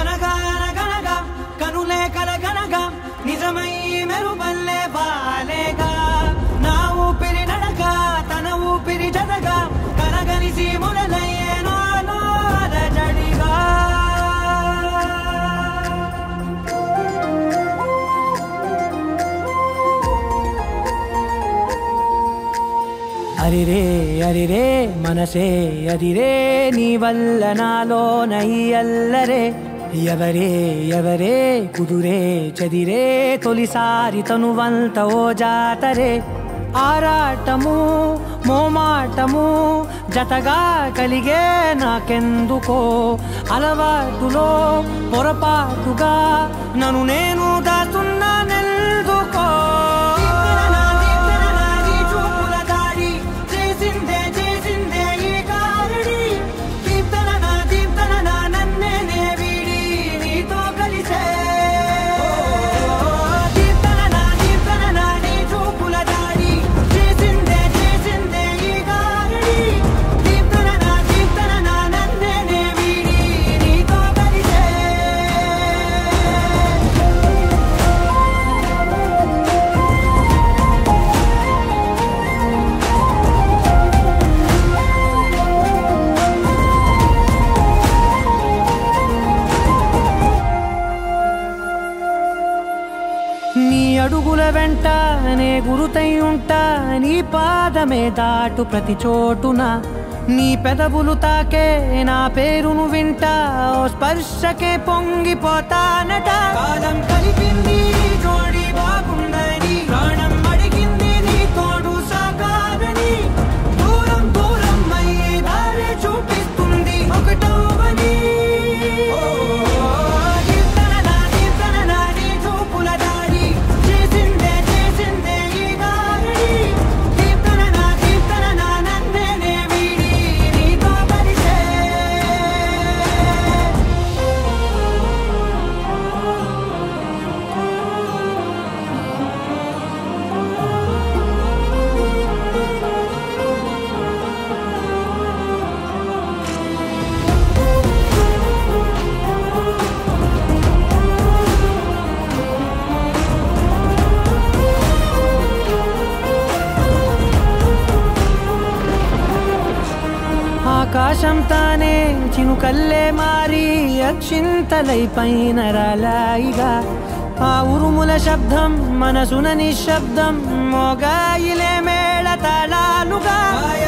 అనగా అనగనగా కనులే కలగనగా నిజమై మెరుపల్లే బాలేగా నా ఊపిరి నడక తన ఊపిరి జతగా కలగలిసి మొదలయ్యేనో జడిగా అరిరే అరిరే మనసే అరిరే నీ వల్ల నాలో నయ్యల్లరే ఎవరే ఎవరే కుదురే చదిరే తొలిసారి తనువంత ఓ జాతరే ఆరాటము మోమాటము జతగా కలిగే నాకెందుకో అలవాటులో పొరపాటుగా నన్ను నేను దాస్తున్నానెందుకో చూపుల దాడి చేసిందే చేసిందే ఈ కారడి దీప్తన నా దీప్తన నా నన్నే నే వీడి నీతో కలిసే దీప్తన నా దీప్తన నా నీ చూపుల దాడి చేసిందే చేసిందే ఈ కారడి దీప్తన నా దీప్తన నా నన్నే నే వీడి నీతో కలిసే నీ అడుగుల వెంట నే గురుతై ఉంటా నీ పాదమే దాటు ప్రతి చోటున నీ పెదవులు తాకే నా పేరును వింటా ఓ స్పర్శకే పొంగిపోతానట కాలం కలిపింది జోడి బాగుందని ప్రాణం అడిగింది నీ తోడు సాగాలని దూరం దూరం అయ్యే దారి చూపిస్తుంది ఒకటవని కీర్తన నా కీర్తన నా నీ చూపుల దాడి చేసిందే చేసిందే ఈ దారి కీర్తన నా కీర్తన నా నన్నే నే వీడి నీతో కలిసే ఆకాశం తానే చినుకల్లే మారి అక్షింతలై పైన రాలాయిగా ఆ ఉరుముల శబ్దం మనసున నిశ్శబ్దం మోగాయిలే మేళ తాళాలుగా